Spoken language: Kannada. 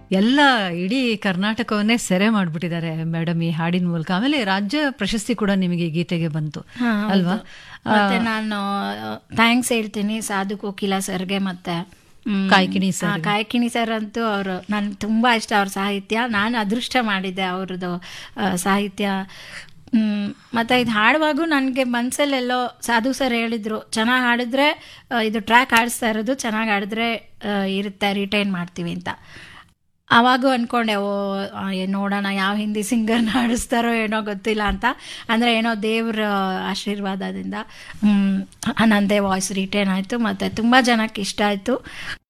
ಎಲ್ಲ ಇಡೀ ಕರ್ನಾಟಕವನ್ನೇ ಸೆರೆ ಮಾಡ್ಬಿಟ್ಟಿದ್ದಾರೆ ಮೇಡಮ್ ಈ ಹಾಡಿನ ಮೂಲಕ ಆಮೇಲೆ ರಾಜ್ಯ ಪ್ರಶಸ್ತಿ ಕೂಡ ನಿಮಗೆ ಈ ಗೀತೆಗೆ ಬಂತು ಹಾ, ಹೌದು. ಅಲ್ವಾ ಮತ್ತೆ ನಾನು ಥ್ಯಾಂಕ್ಸ್ ಹೇಳ್ತೀನಿ ಸಾಧು ಕೋಕಿಲ ಸರ್ಗೆ ಮತ್ತೆ ಹ್ಮ್, ಕಾಯ್ಕಿಣಿ ಆ, ಕಾಯ್ಕಿಣಿ ಸರ್ ಅಂತೂ ಅವರು ನನ್ಗೆ ತುಂಬಾ ಇಷ್ಟ ಅವ್ರ ಸಾಹಿತ್ಯ ನಾನು ಅದೃಷ್ಟ ಮಾಡಿದ್ದೆ ಅವ್ರದ್ದು ಆ, ಸಾಹಿತ್ಯ ಹ್ಮ್, ಮತ್ತೆ ಇದು ಹಾಡುವಾಗೂ ನನಗೆ ಮನಸ್ಸಲ್ಲೆಲ್ಲೋ ಸಾಧು ಸರ್ ಹೇಳಿದ್ರು ಚೆನ್ನಾಗಿ ಹಾಡಿದ್ರೆ ಆ, ಇದು ಟ್ರ್ಯಾಕ್ ಹಾಡಿಸ್ತಾ ಇರೋದು ಚೆನ್ನಾಗಿ ಹಾಡಿದ್ರೆ ಆ, ಇರುತ್ತೆ ರಿಟೈನ್ ಮಾಡ್ತೀವಿ ಅಂತ ಅವಾಗೂ ಅನ್ಕೊಂಡೆ ಓ ಆ, ಏನ್ ನೋಡೋಣ ಯಾವ ಹಿಂದಿ ಸಿಂಗರ್ನ ಹಾಡಿಸ್ತಾರೋ ಏನೋ ಗೊತ್ತಿಲ್ಲ ಅಂತ ಅಂದರೆ ಏನೋ ದೇವ್ರ ಆಶೀರ್ವಾದದಿಂದ ಹ್ಮ್, ನಂದೇ ವಾಯ್ಸ್ ರಿಟೈನ್ ಆಯಿತು ಮತ್ತು ತುಂಬ ಜನಕ್ಕೆ ಇಷ್ಟ ಆಯಿತು